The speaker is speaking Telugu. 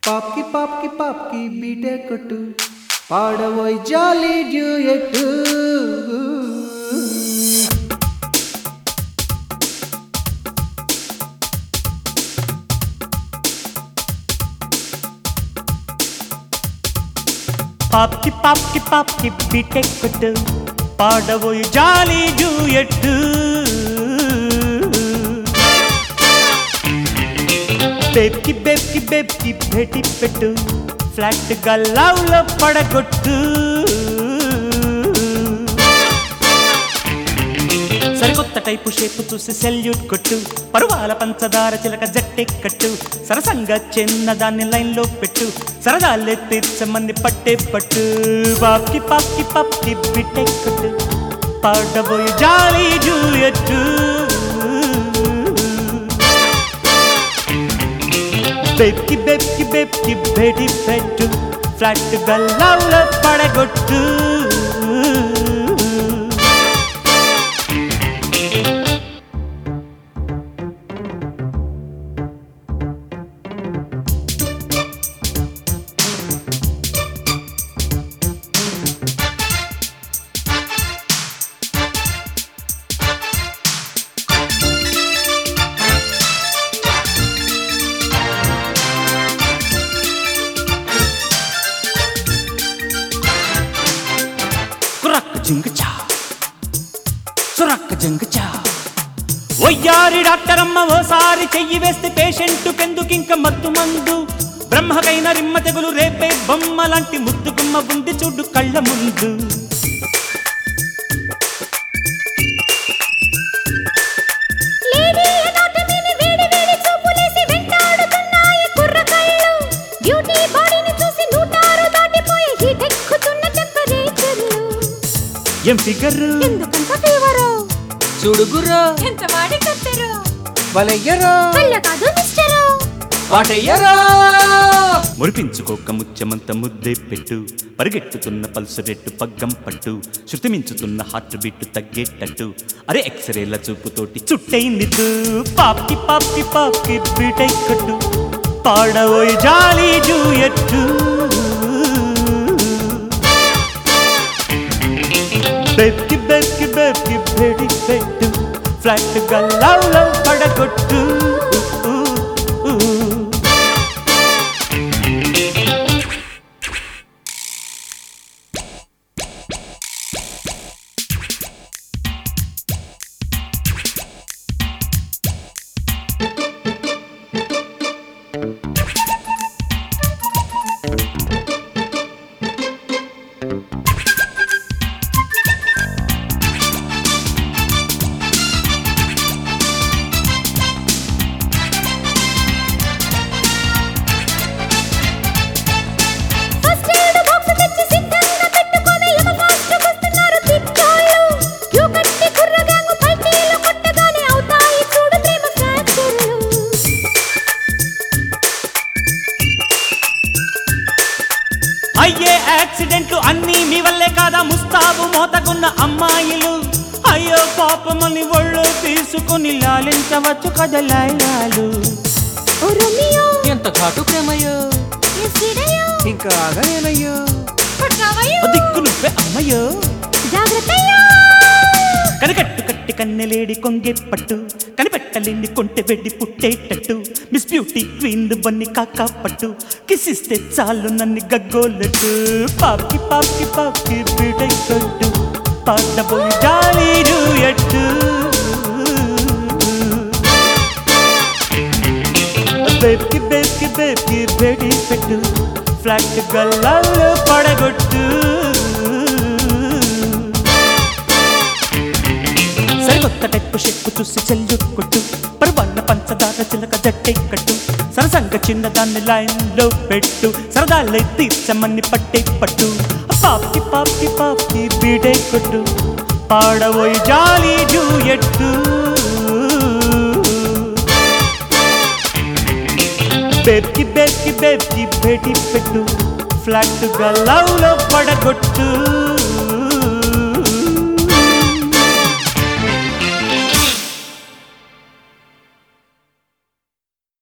పాప్కి పాప్కి పాప్కి బీటే కొట్టు పాడబోయ్ జాలీ డ్యూయట్టు పాప్కి పాప్కి పాప్కి బిటెక్కుట్టు పాడబోయి జాలి జూయట్టు బేబ్కి బేబ్కి బేబ్కి భేటి పెట్టు ఫ్లాట్ గా లవ్లో పడగొట్టు సరికొత్త టైపు షేపు చూసి సెల్యూట్ కొట్టు పరువాల పంచదార చిలక జట్టెక్కట్టు సరసంగా చిన్నదాన్ని లైన్లో పెట్టు సరదాలే తీర్చమంది పట్టే పట్టు పాప్కి పాప్కి పాప్కి బిట్టెక్కట్టు పాడబోయి జాలి జూయట్టు బేబ్కి బేబ్కి బేబ్కి భేటి పెట్టు ఫ్లాట్ గల్లాలో పడగొట్టు కురక్క జింగచా సురక్క జింగచా వయ్యారి డాక్టర్ అమ్మ ఓసారి చెయ్యి వేస్తే పేషెంట్ కెందుకింక మత్తు మందు బ్రహ్మకైన రిమ్మ తెగులు రేపే బొమ్మ లాంటి ముద్దు గుమ్మ ఉంది చూడు కళ్ళ ముందు లేడీ అనాటమీని వేడి వేడి చూపులేసి వెంటాడుతున్నాయి కుర్రకాయలు బ్యూటీ బాడీని చూసి నూటారు దాటిపోయి హీట్ ఎక్కుతున్న టెంపరేచర్లు ఏం ఫిగర్ ఎందుకంత ఫీవరు చూడుగుర్రో ఎంత వాడి కత్తరు వలయ్యరో వల్ల కాదు మిస్టరు వాటయ్యరో మురిపించుకోక ముత్యమంత ముద్దే పెట్టు పరిగెట్టుతున్న పల్సు రెట్టు పగ్గం పట్టు శృతి మించుతున్న హార్ట్ బీట్ తగ్గేటట్టు అరే ఎక్స్రేల చూపుతోటి చుట్టైంది తూ. పాప్కి పాప్కి పాప్కి బీటై కట్టు పాడబోయి జాలి జూయట్టు బెక్కి బెక్కి బెక్కి బెడి పెట్టు ఫ్లాట్ గల్లాలో పడగొట్టు ఫస్ట్ ఎయిడ్ బాక్స్ తెచ్చి సిద్ధంగా పెట్టుకొని యమ ఫాస్ట్ వస్తున్నారు పిచ్చోళ్ళు క్యూ కట్టి కుర్ర గ్యాంగ్ పల్టీలు కొట్టగానే అవుతాయి చూడు ప్రేమ ఫ్రాక్చర్లు అయ్యే యాక్సిడెంట్లు అన్నీ మీ వల్లే కాదా ముస్తాబు మోతకున్న అమ్మాయిలు అయ్యో పాపమని ఒళ్ళు తీసుకుని లాలించవచ్చు కదలాయాలు ఓ రోమియో ఎంత ఘాటు ప్రేమయ్యో ఎస్టిడయో ఇంకా ఆగలేనయ్యో పట్టావయ్యో దిక్కు నువ్వే అమ్మయ్యో జాగ్రత్తయ్యో కనికట్టు కట్టి కన్నెలేడి కొంగే పట్టు కనిపెట్టలేని కొంటె వెడ్డి పుట్టేటట్టు మిస్ బ్యూటీ క్వీన్ బన్ని కాకా పట్టు కిసిస్తే చాలు నన్ను గగ్గోలట్టు పాప్కి పాప్కి పాప్కి బీటై కట్టు పాడబోయి జాలి ఎట్టు బేబ్కి బేబ్కి బేబ్కి బేడి పెట్టు ఫ్లాట్ గల్లాల్లో పడగొట్టు సరికొత్త టైపు షెప్పు చూసి చెల్లు కొట్టు పరువన్న పంచదార చిలక జట్టే కట్టు సరసంగ చిన్నదాన్ని లైన్లో పెట్టు సరదాలే తీర్చమని పట్టే పట్టు పాప్కి పాప్కి పాప్కి బీడే కొట్టు పాడబోయి జాలి జూయట్టు బేబ్కి బేబ్కి బేబ్కి భేటీ పెట్టు ఫ్లాట్ గా లవ్లో పడగొట్టు